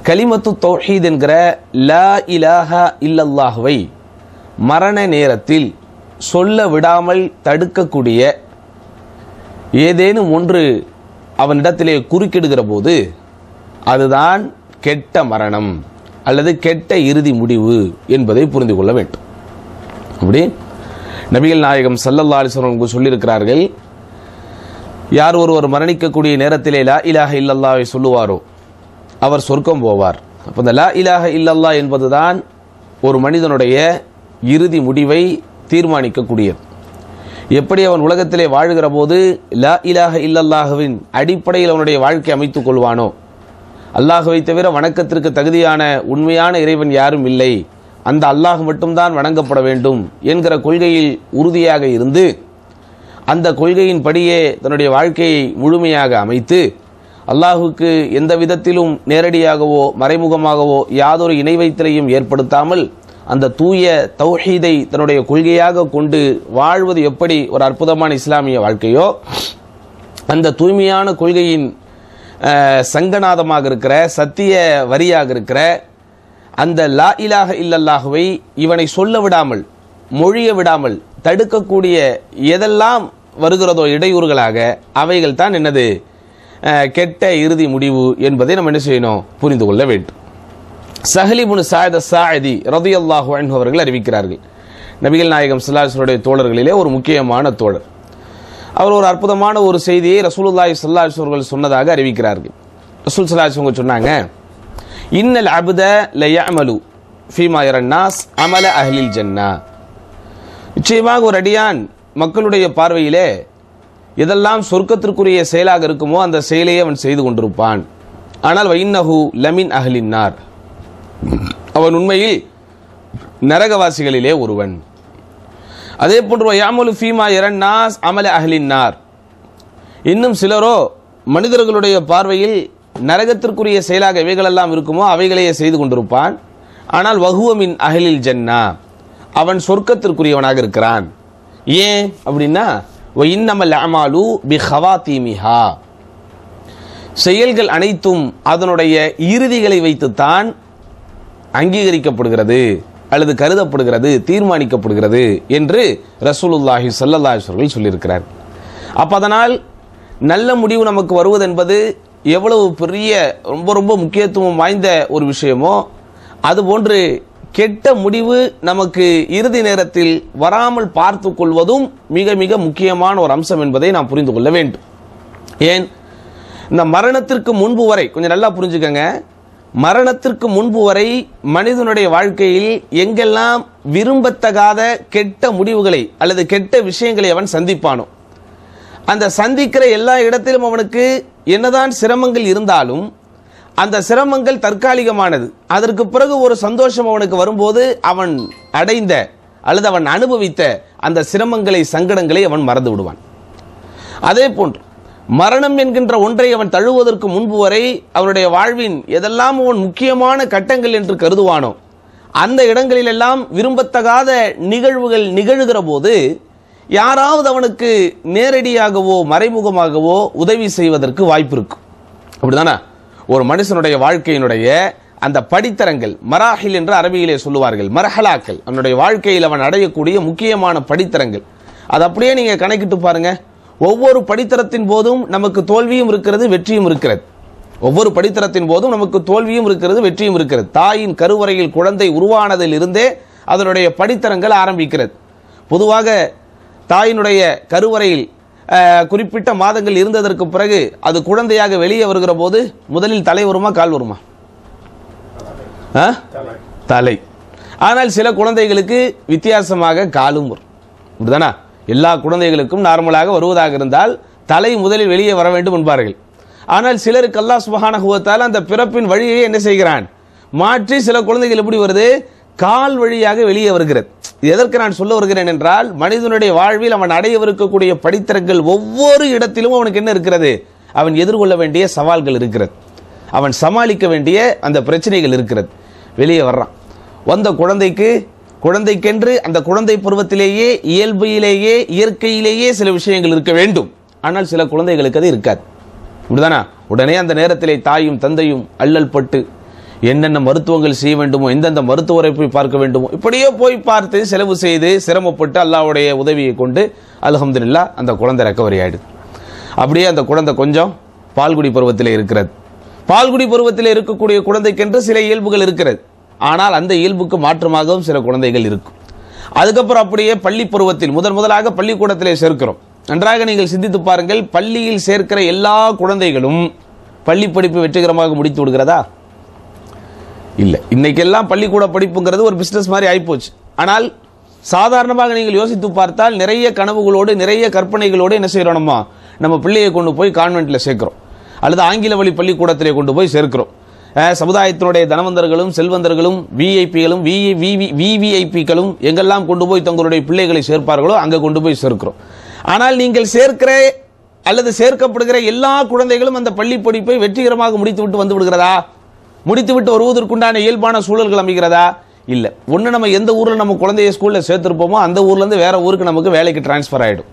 கலிமத்து தௌஹீத் என்கிற லா இலாஹா இல்லல்லாஹுவை மரண நேரத்தில் சொல்ல விடாமல் தடுக்கக்கூடிய ஏதேனும் ஒன்று அவனிடத்திலே குறுக்கிடுகிற போது அதுதான் கெட்ட மரணம் அல்லது கெட்ட இறுதி முடிவு என்பதை புரிந்து கொள்ள வேண்டும் அப்படி நபிகள் நாயகம் சல்லல்லா அலிஸ்வரம் சொல்லியிருக்கிறார்கள் யார் ஒருவர் மரணிக்கக்கூடிய நேரத்திலே லா இலாஹ இல்லல்லாவை சொல்லுவாரோ அவர் சொர்க்கம் போவார் அப்போ இந்த லா இலாஹ இல்லல்லா என்பதுதான் ஒரு மனிதனுடைய இறுதி முடிவை தீர்மானிக்கக்கூடியது எப்படி அவன் உலகத்திலே வாழுகிற போது லா இலாஹ இல்லல்லாஹுவின் அடிப்படையில் அவனுடைய வாழ்க்கை அமைத்துக் கொள்வானோ அல்லாஹுவை தவிர வணக்கத்திற்கு தகுதியான உண்மையான இறைவன் யாரும் இல்லை அந்த அல்லாஹ் மட்டும்தான் வணங்கப்பட வேண்டும் என்கிற கொள்கையில் உறுதியாக இருந்து அந்த கொள்கையின்படியே தன்னுடைய வாழ்க்கையை முழுமையாக அமைத்து அல்லாஹுக்கு எந்த விதத்திலும் நேரடியாகவோ மறைமுகமாகவோ யாதொரு இணை வைத்தலையும் ஏற்படுத்தாமல் அந்த தூய தௌஹீதை தன்னுடைய கொள்கையாக கொண்டு வாழ்வது எப்படி ஒரு அற்புதமான இஸ்லாமிய வாழ்க்கையோ அந்த தூய்மையான கொள்கையின் அஹ், சங்கநாதமாக இருக்கிற சத்திய வரியாக இருக்கிற அந்த லா இலாஹ இல்லல்லாஹுவை இவனை சொல்ல விடாமல் மொழிய விடாமல் தடுக்கக்கூடிய எதெல்லாம் வருகிறதோ இடையூறுகளாக அவைகள் தான் என்னது அஹ், கெட்ட இறுதி முடிவு என்பதை நம்ம என்ன செய்யணும் புரிந்து கொள்ள வேண்டும் சஹலிபுன் சாயத சாயதி ரதியல்லாஹு அன்ஹு அவர்கள் அறிவிக்கிறார்கள் நபிகள் நாயகம் ஸல்லல்லாஹு தோழர்களிலே ஒரு முக்கியமான தோழர் அவர் ஒரு அற்புதமான ஒரு செய்தியை ரசூலுல்லாஹி ஸல்லல்லாஹு அலைஹி அவர்கள் சொன்னதாக அறிவிக்கிறார்கள் ரசூல் ஸல்லல்லாஹு அலைஹி அவங்க சொன்னாங்க இன்னல் அப்த லயஅமலு ஃபீமா யரன்னாஸ் அமல அஹ்லில் ஜன்னா நிச்சயமாக ஒரு அடியான் மக்களுடைய பார்வையிலே எதெல்லாம் சொர்க்கத்திற்குரிய செயலாக இருக்குமோ அந்த செயலையே அவன் செய்து கொண்டிருப்பான் ஆனால் வைன்னஹு லமின் அஹ்லின் நார் அவன் உண்மையில் நரகவாசிகளிலே ஒருவன் அதே போன்று யாமலு ஃபீமா இரண்டாஸ் அமல அஹ்லின் நார் இன்னும் சிலரோ மனிதர்களுடைய பார்வையில் நரகத்திற்குரிய செயலாக எவைகளெல்லாம் இருக்குமோ அவைகளையே செய்து கொண்டிருப்பான் ஆனால் வகுவமின் அஹ்லில் ஜன்னா அவன் சொர்க்கத்திற்குரியவனாக இருக்கிறான் ஏன் அப்படின்னா இன்னமல் அமாலு பி ஹவாத்தீமிஹா செயல்கள் அனைத்தும் அதனுடைய இறுதிகளை வைத்துத்தான் அங்கீகரிக்கப்படுகிறது அல்லது கருதப்படுகிறது தீர்மானிக்கப்படுகிறது என்று ரசூலுல்லாஹி ஸல்லல்லாஹு அலைஹி அவர்கள் சொல்லியிருக்கிறார் அப்ப அதனால் நல்ல முடிவு நமக்கு வருவது என்பது எவ்வளவு பெரிய ரொம்ப ரொம்ப முக்கியத்துவம் வாய்ந்த ஒரு விஷயமோ அதுபோன்று கெட்ட முடிவு நமக்கு இறுதி நேரத்தில் வராமல் பார்த்து கொள்வதும் மிக மிக முக்கியமான ஒரு அம்சம் என்பதை நாம் புரிந்து கொள்ள வேண்டும் ஏன் இந்த மரணத்திற்கு முன்பு வரை கொஞ்சம் நல்லா புரிஞ்சுக்கங்க மரணத்திற்கு முன்பு வரை மனிதனுடைய வாழ்க்கையில் எங்கெல்லாம் விரும்பத்தகாத கெட்ட முடிவுகளை அல்லது கெட்ட விஷயங்களை அவன் சந்திப்பானோ அந்த சந்திக்கிற எல்லா இடத்திலும் அவனுக்கு என்னதான் சிரமங்கள் இருந்தாலும் அந்த சிரமங்கள் தற்காலிகமானது அதற்கு பிறகு ஒரு சந்தோஷம் அவனுக்கு வரும்போது அவன் அடைந்த அல்லது அவன் அனுபவித்த அந்த சிரமங்களை சங்கடங்களை அவன் மறந்து விடுவான் அதே போன்று மரணம் என்கின்ற ஒன்றை அவன் தழுவதற்கு முன்பு வரை அவனுடைய வாழ்வின் எதெல்லாம் அவன் முக்கியமான கட்டங்கள் என்று கருதுவானோ அந்த இடங்களிலெல்லாம் விரும்பத்தகாத நிகழ்வுகள் நிகழுகிற போது யாராவது அவனுக்கு நேரடியாகவோ மறைமுகமாகவோ உதவி செய்வதற்கு வாய்ப்பு இருக்கும் அப்படிதானே ஒரு மனுஷனுடைய வாழ்க்கையினுடைய அந்த படித்தரங்கள் மராஹில் என்று அரபியிலே சொல்லுவார்கள் மரஹலாக்கள் அவனுடைய வாழ்க்கையில் அவன் அடையக்கூடிய முக்கியமான படித்தரங்கள் அது அப்படியே நீங்க கணக்கிட்டு பாருங்க ஒவ்வொரு படித்தரத்தின் போதும் நமக்கு தோல்வியும் இருக்கிறது வெற்றியும் இருக்கிறது ஒவ்வொரு படித்தரத்தின் போதும் நமக்கு தோல்வியும் இருக்கிறது வெற்றியும் இருக்கிறது தாயின் கருவறையில் குழந்தை உருவானதில் இருந்தே அதனுடைய படித்தரங்கள் ஆரம்பிக்கிறது பொதுவாக தாயினுடைய கருவறையில் அஹ், குறிப்பிட்ட மாதங்கள் இருந்ததற்கு பிறகு அது குழந்தையாக வெளியே வருகிற போது முதலில் தலை வருமா கால் வருமா ஆ? தலை ஆனால் சில குழந்தைகளுக்கு வித்தியாசமாக காலும் வரும் இப்படிதானா எல்லா குழந்தைகளுக்கும் நார்மலாக வருவதாக இருந்தால் தலை முதலில் வெளியே வர வேண்டும் என்பார்கள் ஆனால் சிலருக்கு அல்லாஹ் சுபஹானஹு வ தஆலா அந்த பிறப்பின் வழியை என்ன செய்கிறான் மாற்றி சில குழந்தைகள் எப்படி வருது கால் வழியாக வெளியே வருகிறது இது எதற்கு நான் சொல்ல வருகிறேன் என்றால் மனிதனுடைய வாழ்வில் அவன் அடையவிருக்கக்கூடிய படித்தரங்கள் ஒவ்வொரு இடத்திலும் அவனுக்கு என்ன இருக்கிறது அவன் எதிர்கொள்ள வேண்டிய சவால்கள் இருக்கிறது அவன் சமாளிக்க வேண்டிய அந்த பிரச்சனைகள் இருக்கிறது வெளியே வர்றான் வந்த குழந்தைக்கு குழந்தைக்கென்று அந்த குழந்தை பருவத்திலேயே இயல்பிலேயே இயற்கையிலேயே சில விஷயங்கள் இருக்க வேண்டும் ஆனால் சில குழந்தைகளுக்கு அது இருக்காது இப்படிதானா உடனே அந்த நேரத்திலே தாயும் தந்தையும் அல்லல் பட்டு என்னென்ன மருத்துவங்கள் செய்ய வேண்டுமோ எந்தெந்த மருத்துவரை போய் பார்க்க வேண்டுமோ இப்படியே போய் பார்த்து செலவு செய்து சிரமப்பட்டு அல்லாஹ்வுடைய உதவியை கொண்டு அல்ஹம்துலில்லாஹ் அந்த குழந்தை ரெக்கவரி ஆயிடுது அப்படியே அந்த குழந்தை கொஞ்சம் பால்குடி பருவத்தில் இருக்கிறது பால்குடி பருவத்தில் இருக்கக்கூடிய குழந்தைக்கென்று சில இயல்புகள் இருக்கிறது ஆனால் அந்த இயல்புக்கு மாற்றமாகவும் சில குழந்தைகள் இருக்கும் அதுக்கப்புறம் அப்படியே பள்ளி பருவத்தில் முதன் முதலாக பள்ளிக்கூடத்திலே சேர்க்கிறோம் நன்றாக நீங்கள் சிந்தித்து பாருங்கள் பள்ளியில் சேர்க்கிற எல்லா குழந்தைகளும் பள்ளி படிப்பு வெற்றிகரமாக முடித்து விடுகிறதா இல்லை இன்னைக்கெல்லாம் பள்ளிக்கூட படிப்புங்கிறது ஒரு பிசினஸ் மாதிரி ஆயிப்போச்சு ஆனால் சாதாரணமாக நீங்கள் யோசித்து பார்த்தால் நிறைய கனவுகளோடு நிறைய கற்பனைகளோடு என்ன செய்கிறோம் நம்ம நம்ம பிள்ளையை கொண்டு போய் கான்வென்ட்ல சேர்க்கிறோம் அல்லது ஆங்கில வழி பள்ளிக்கூடத்திலே கொண்டு போய் சேர்க்கிறோம் அஹ், சமுதாயத்தினுடைய தனவந்தர்களும் செல்வந்தர்களும் விஐபிகளும் விவிஐபிக்களும் எங்கெல்லாம் கொண்டு போய் தங்களுடைய பிள்ளைகளை சேர்ப்பார்களோ அங்கே கொண்டு போய் சேர்க்கிறோம் ஆனால் நீங்கள் சேர்க்கிற அல்லது சேர்க்கப்படுகிற எல்லா குழந்தைகளும் அந்த பள்ளி படிப்பை வெற்றிகரமாக முடித்துவிட்டு வந்து விடுகிறதா முடித்துவிட்டு வருவதற்குண்டான இயல்பான சூழல்கள் அமைகிறதா இல்ல ஒண்ணு நம்ம எந்த ஊர்ல நம்ம குழந்தைய ஸ்கூல்ல சேர்த்திருப்போமோ அந்த ஊர்ல இருந்து வேற ஊருக்கு நமக்கு வேலைக்கு டிரான்ஸ்ஃபர் ஆயிடும்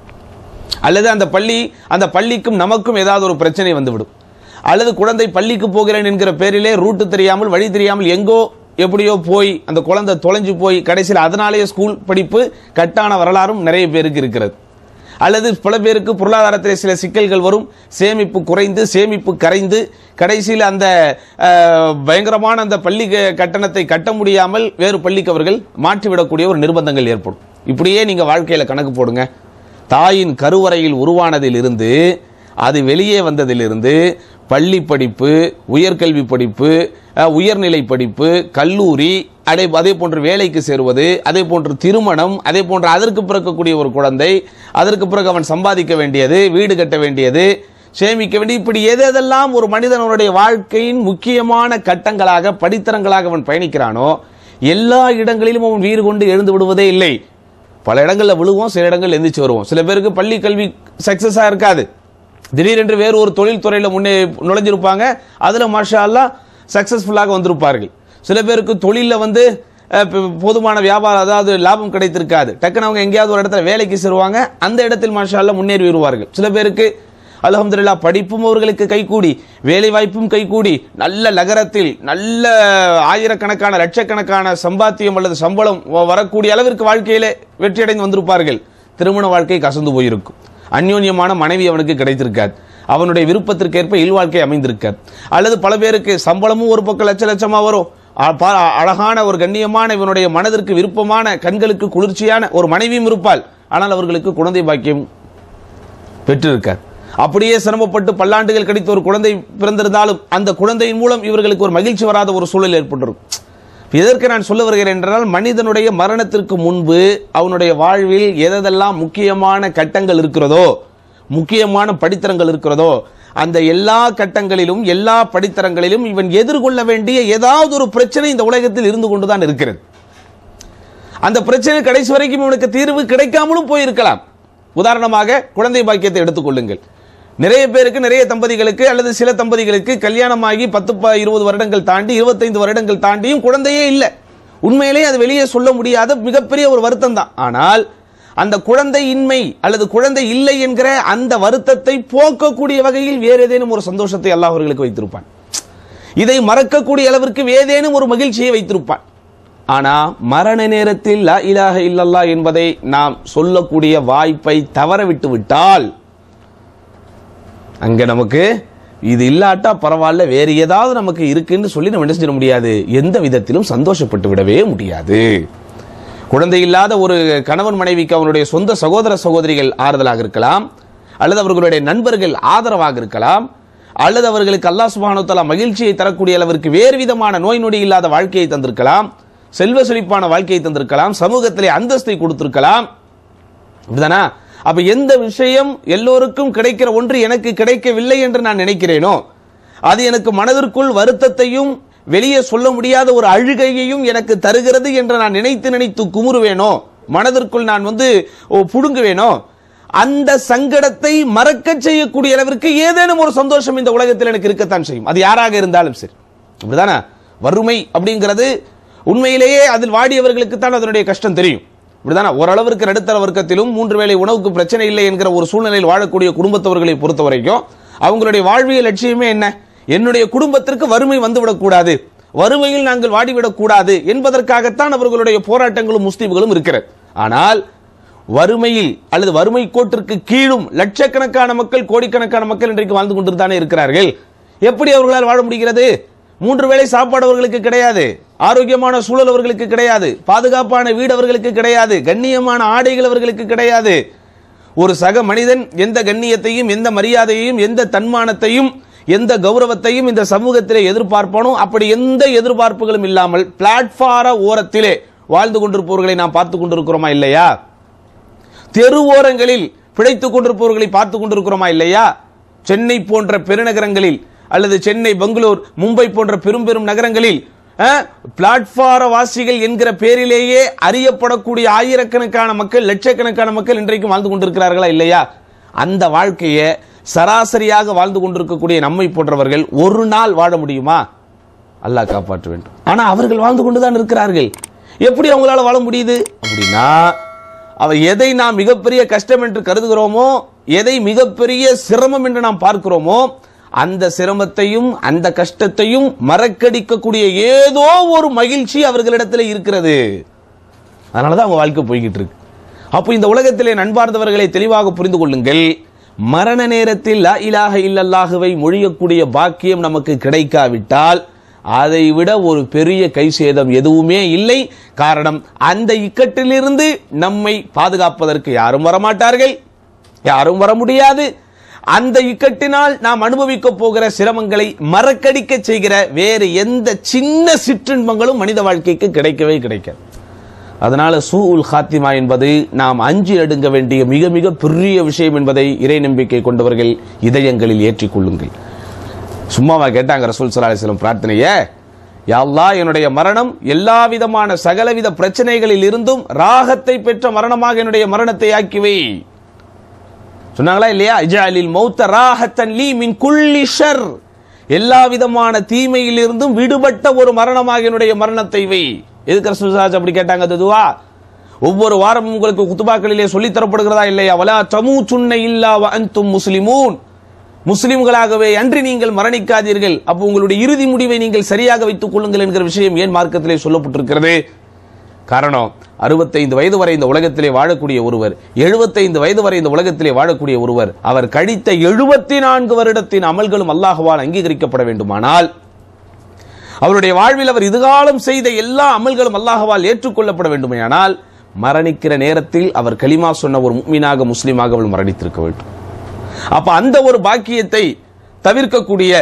அல்லது அந்த பள்ளி அந்த பள்ளிக்கும் நமக்கும் ஏதாவது ஒரு பிரச்சனை வந்துவிடும் அல்லது குழந்தை பள்ளிக்கு போகிறேன் என்கிற பேரிலே ரூட்டு தெரியாமல் வழி தெரியாமல் எங்கோ எப்படியோ போய் அந்த குழந்தை தொலைஞ்சு போய் கடைசியில் அதனாலேயே ஸ்கூல் படிப்பு கட்டான வரலாறும் நிறைய பேருக்கு இருக்கிறது அல்லது பல பேருக்கு பொருளாதாரத்தில் சில சிக்கல்கள் வரும் சேமிப்பு குறைந்து சேமிப்பு கரைந்து கடைசியில் அந்த அஹ், பயங்கரமான அந்த பள்ளி க- கட்டணத்தை கட்ட முடியாமல் வேறு பள்ளிக்கு அவர்கள் மாற்றிவிடக்கூடிய ஒரு நிர்பந்தங்கள் ஏற்படும் இப்படியே நீங்க வாழ்க்கையில கணக்கு போடுங்க தாயின் கருவறையில் உருவானதிலிருந்து அது வெளியே வந்ததிலிருந்து பள்ளி படிப்பு உயர்கல்வி படிப்பு அஹ், உயர்நிலை படிப்பு கல்லூரி அதே அதே போன்று வேலைக்கு சேருவது அதே போன்று திருமணம் அதே போன்று அதற்கு பிறக்கக்கூடிய ஒரு குழந்தை அதற்கு பிறகு அவன் சம்பாதிக்க வேண்டியது வீடு கட்ட வேண்டியது சேமிக்க வேண்டிய இப்படி எதெல்லாம் ஒரு மனிதனுடைய வாழ்க்கையின் முக்கியமான கட்டங்களாக படித்தரங்களாக அவன் பயணிக்கிறானோ எல்லா இடங்களிலும் அவன் வீறு கொண்டு எழுந்து விடுவதே இல்லை பல இடங்கள்ல விழுவோம் சில இடங்கள் எந்திரிச்சு வருவோம் சில பேருக்கு பள்ளி கல்வி சக்சஸா இருக்காது திடீரென்று வேறு ஒரு தொழில் துறையில முன்னே நுழைஞ்சிருப்பாங்க அதுல மாஷா அல்லாஹ் சக்சஸ்ஃபுல்லாக வந்திருப்பார்கள் சில பேருக்கு தொழில்ல வந்து அஹ், ப- போதுமான வியாபாரம் அதாவது லாபம் கிடைத்திருக்காது டக்குன்னு அவங்க எங்கேயாவது ஒரு இடத்துல வேலைக்கு சேருவாங்க அந்த இடத்தில் மாஷா அல்லாஹ் முன்னேறி வருவார்கள் சில பேருக்கு அல்ஹம்துலில்லாஹ் படிப்பும் அவர்களுக்கு கைகூடி வேலை வாய்ப்பும் கைகூடி நல்ல நகரத்தில் நல்ல ஆயிரக்கணக்கான லட்சக்கணக்கான சம்பாத்தியம் அல்லது சம்பளம் வ- வரக்கூடிய அளவிற்கு வாழ்க்கையிலே வெற்றியடைந்து வந்திருப்பார்கள் திருமண வாழ்க்கை கசந்து போயிருக்கும் அந்யோன்யமான மனைவி அவனுக்கு கிடைத்திருக்காது அவனுடைய விருப்பத்திற்கேற்ப இல்வாழ்க்கை அமைந்திருக்காது அல்லது பல பேருக்கு சம்பளமும் ஒரு பக்கம் லட்ச லட்சமா வரும் அ- பா- அழகான ஒரு கண்ணியமான இவனுடைய மனதிற்கு விருப்பமான கண்களுக்கு குளிர்ச்சியான ஒரு மனைவியும் இருப்பாள் ஆனால் அவர்களுக்கு குழந்தை பாக்கியம் பெற்றிருக்கார் அப்படியே சிரமப்பட்டு பல்லாண்டுகள் கழித்து ஒரு குழந்தை பிறந்திருந்தாலும் அந்த குழந்தையின் மூலம் இவர்களுக்கு ஒரு மகிழ்ச்சி வராத ஒரு சூழல் ஏற்பட்டிருக்கும் எதற்கு நான் சொல்ல வருகிறேன் என்றால் மனிதனுடைய மரணத்திற்கு முன்பு அவனுடைய வாழ்வில் எதெல்லாம் முக்கியமான கட்டங்கள் இருக்கிறதோ முக்கியமான படித்தரங்கள் இருக்கிறதோ அந்த எல்லா கட்டங்களிலும் எல்லா படித்தரங்களிலும் இவன் எதிர்கொள்ள வேண்டிய ஏதாவது ஒரு பிரச்சனை இந்த உலகத்தில் இருந்து கொண்டுதான் இருக்கிறது அந்த பிரச்சனை கடைசி வரைக்கும் இவனுக்கு தீர்வு கிடைக்காமலும் போயிருக்கலாம் உதாரணமாக குழந்தை பாக்கியத்தை எடுத்துக்கொள்ளுங்கள் நிறைய பேருக்கு நிறைய தம்பதிகளுக்கு அல்லது சில தம்பதிகளுக்கு கல்யாணமாகி பத்து ப- இருபது வருடங்கள் தாண்டி இருபத்தைந்து வருடங்கள் தாண்டியும் குழந்தையே இல்லை உண்மையிலேயே அது வெளியே சொல்ல முடியாத மிகப்பெரிய ஒரு வருத்தம் தான் ஆனால் அந்த குழந்தை இன்மை அல்லது குழந்தை இல்லை என்கிற அந்த வருத்தத்தை போக்கக்கூடிய வகையில் வேறு ஏதேனும் ஒரு சந்தோஷத்தை அல்லாஹ் அவர்களுக்கு வைத்திருப்பான் இதை மறக்கக்கூடிய அளவிற்கு ஏதேனும் ஒரு மகிழ்ச்சியை வைத்திருப்பான் ஆனா மரண நேரத்தில் லா இலாஹ இல்லல்லா என்பதை நாம் சொல்லக்கூடிய வாய்ப்பை தவற விட்டு விட்டால் அங்க நமக்கு இது இல்லாட்டா பரவாயில்ல வேறு ஏதாவது நமக்கு இருக்குன்னு சொல்லி நம்ம என்ன செஞ்சிட முடியாது எந்த விதத்திலும் சந்தோஷப்பட்டு விடவே முடியாது குழந்தை இல்லாத ஒரு கணவன் மனைவிக்கு அவனுடைய சொந்த சகோதர சகோதரிகள் ஆறுதலாக இருக்கலாம் அல்லது அவர்களுடைய நண்பர்கள் ஆதரவாக இருக்கலாம் அல்லது அவர்களுக்கு அல்லாஹ் சுப்ஹானஹு வ தஆலா மகிழ்ச்சியை தரக்கூடிய அளவிற்கு வேறு விதமான நோய் நொடி இல்லாத வாழ்க்கையை தந்திருக்கலாம் செல்வ செழிப்பான வாழ்க்கையை தந்திருக்கலாம் சமூகத்திலே அந்தஸ்தை கொடுத்திருக்கலாம் அப்படிதானா அப்ப எந்த விஷயம் எல்லோருக்கும் கிடைக்கிற ஒன்று எனக்கு கிடைக்கவில்லை என்று நான் நினைக்கிறேனோ அது எனக்கு மனதிற்குள் வருத்தத்தையும் வெளியே சொல்ல முடியாத ஒரு அழுகையையும் எனக்கு தருகிறது என்று நான் நினைத்து நினைத்து குமுறுவேனோ மனதிற்குள் நான் வந்து ஓ, புடுங்குவேனோ அந்த சங்கடத்தை மறக்கச் செய்யக்கூடிய அளவிற்கு ஏதேனும் ஒரு சந்தோஷம் இந்த உலகத்தில் எனக்கு இருக்கத்தான் செய்யும் அது யாராக இருந்தாலும் சரி அப்படிதானே வறுமை அப்படிங்கிறது உண்மையிலேயே அதில் வாடியவர்களுக்கு தான் அதனுடைய கஷ்டம் தெரியும் இப்படிதானே ஓரளவிற்கு நடுத்தர வர்க்கத்திலும் மூன்று வேளை உணவுக்கு பிரச்சனை இல்லை என்கிற ஒரு சூழ்நிலையில் வாழக்கூடிய குடும்பத்தவர்களை பொறுத்த வரைக்கும் அவங்களுடைய வாழ்வியல் லட்சியமே என்ன என்னுடைய குடும்பத்திற்கு வறுமை வந்துவிடக்கூடாது வறுமையில் நாங்கள் வாடிவிடக் கூடாது என்பதற்காகத்தான் அவர்களுடைய போராட்டங்களும் முஸ்லிம்களும் இருக்கிறது ஆனால் வறுமையில் அல்லது வறுமை கோட்டிற்கு கீழும் லட்சக்கணக்கான மக்கள் கோடிக்கணக்கான மக்கள் இன்றைக்கு வாழ்ந்து கொண்டு இருக்கிறார்கள் எப்படி அவர்களால் வாழ முடிகிறது மூன்று வேளை சாப்பாடு அவர்களுக்கு கிடையாது ஆரோக்கியமான சூழல் அவர்களுக்கு கிடையாது பாதுகாப்பான வீடு அவர்களுக்கு கிடையாது கண்ணியமான ஆடைகள் அவர்களுக்கு கிடையாது ஒரு சக மனிதன் எந்த கண்ணியத்தையும் எந்த மரியாதையையும் எந்த தன்மானத்தையும் எந்த கௌரவத்தையும் இந்த சமூகத்திலே எதிர்பார்ப்பானோ அப்படி எந்த எதிர்பார்ப்புகளும் இல்லாமல் பிளாட்பார ஓரத்திலே வாழ்ந்து கொண்டிருப்பவர்களை நாம் பார்த்து கொண்டிருக்கிறோமா இல்லையா தெருவோரங்களில் பிழைத்துக் கொண்டிருப்பவர்களை பார்த்து கொண்டிருக்கிறோமா இல்லையா சென்னை போன்ற பெருநகரங்களில் அல்லது சென்னை பெங்களூர் மும்பை போன்ற பெரும் பெரும் நகரங்களில் பிளாட்பார வாசிகள் என்கிற பேரிலேயே அறியப்படக்கூடிய ஆயிரக்கணக்கான மக்கள் லட்சக்கணக்கான மக்கள் இன்றைக்கும் வாழ்ந்து கொண்டிருக்கிறார்களா இல்லையா அந்த வாழ்க்கையை சராசரியாக வாழ்ந்து கொண்டிருக்கக்கூடிய நம்மை போன்றவர்கள் ஒரு நாள் வாழ முடியுமா அல்லாஹ் காப்பாற்ற வேண்டும் ஆனா அவர்கள் வாழ்ந்து கொண்டுதான் இருக்கிறார்கள் எப்படி அவங்களால வாழ முடியுது அப்படின்னா அவ எதை நாம் மிகப்பெரிய கஷ்டம் என்று கருதுகிறோமோ எதை மிகப்பெரிய சிரமம் என்று நாம் பார்க்கிறோமோ அந்த சிரமத்தையும் அந்த கஷ்டத்தையும் மறக்கடிக்கக்கூடிய ஏதோ ஒரு மகிழ்ச்சி அவர்களிடத்தில் இருக்கிறது அதனாலதான் அவங்க வாழ்க்கை போய்கிட்டு இருக்கு அப்போ இந்த உலகத்திலே நண்பார்ந்தவர்களை தெளிவாக புரிந்து கொள்ளுங்கள் மரண நேரத்தில் லா இலாஹ இல்லல்லாஹுவை மொழியக்கூடிய பாக்கியம் நமக்கு கிடைக்காவிட்டால் அதை விட ஒரு பெரிய கை சேதம் எதுவுமே இல்லை காரணம் அந்த இக்கட்டிலிருந்து நம்மை பாதுகாப்பதற்கு யாரும் வரமாட்டார்கள் யாரும் வர முடியாது அந்த இக்கட்டினால் நாம் அனுபவிக்க போகிற சிரமங்களை மறக்கடிக்க செய்கிற வேறு எந்த சின்ன சிற்றின்பங்களும் மனித வாழ்க்கைக்கு கிடைக்கவே கிடைக்காது அதனால சூஉல் ஹாத்திமா என்பது நாம் அஞ்சி அடுங்க வேண்டிய மிக மிக பெரிய விஷயம் என்பதை இறை நம்பிக்கை கொண்டவர்கள் இதயங்களில் ஏற்றிக் கொள்ளுங்கள் சும்மாவா கேட்டாங்க ரசூல் சல்லா அலிஸ்லம் பிரார்த்தனைய யாழ்லா என்னுடைய மரணம் எல்லா விதமான சகலவித பிரச்சனைகளில் இருந்தும் ராகத்தை பெற்ற மரணமாக என்னுடைய மரணத்தை ஆக்கிவை சொன்னாங்களா இல்லையா இஜாலில் மௌத்த ராஹத்தன் லீ மின் குள்ளி ஷர் எல்லா விதமான தீமையில் இருந்தும் விடுபட்ட ஒரு மரணமாக என்னுடைய மரணத்தை வை எதுக்கு ரசூல் அப்படி கேட்டாங்க அது துவா ஒவ்வொரு வாரமும் உங்களுக்கு குத்துபாக்களிலே சொல்லித் தரப்படுகிறதா இல்லையா வலா தமு சுன்ன இல்லா அன்தும் முஸ்லிமூன் முஸ்லிம்களாகவே அன்றி நீங்கள் மரணிக்காதீர்கள் அப்போ உங்களுடைய இறுதி முடிவை நீங்கள் சரியாக வைத்துக் கொள்ளுங்கள் என்கிற விஷயம் ஏன் மார்க்கத்திலே சொல்லப்பட்டிருக்கிறது காரணம் அறுபத்தைந்து வயது வரை இந்த உலகத்திலே வாழக்கூடிய ஒருவர் எழுபத்தைந்து வயது வரை இந்த உலகத்திலே வாழக்கூடிய ஒருவர் அவர் கழித்த எழுபத்தி நான்கு வருடத்தின் அமல்களும் அல்லாஹுவால் அங்கீகரிக்கப்பட வேண்டுமானால் அவருடைய வாழ்வில் அவர் இதுகாலம் செய்த எல்லா அமல்களும் அல்லாஹுவால் ஏற்றுக்கொள்ளப்பட வேண்டுமானால் மரணிக்கிற நேரத்தில் அவர் கலிமா சொன்ன ஒரு முக்மீனாக முஸ்லீமாக அவள் மரணித்திருக்க வேண்டும் அப்ப அந்த ஒரு பாக்கியத்தை தவிர்க்கக்கூடிய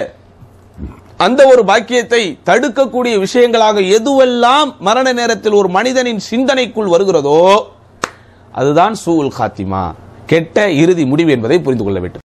அந்த ஒரு பாக்கியத்தை தடுக்கக்கூடிய விஷயங்களாக எதுவெல்லாம் மரண நேரத்தில் ஒரு மனிதனின் சிந்தனைக்குள் வருகிறதோ அதுதான் சூல் காத்திமா கெட்ட இறுதி முடிவு என்பதை புரிந்து கொள்ள வேண்டும்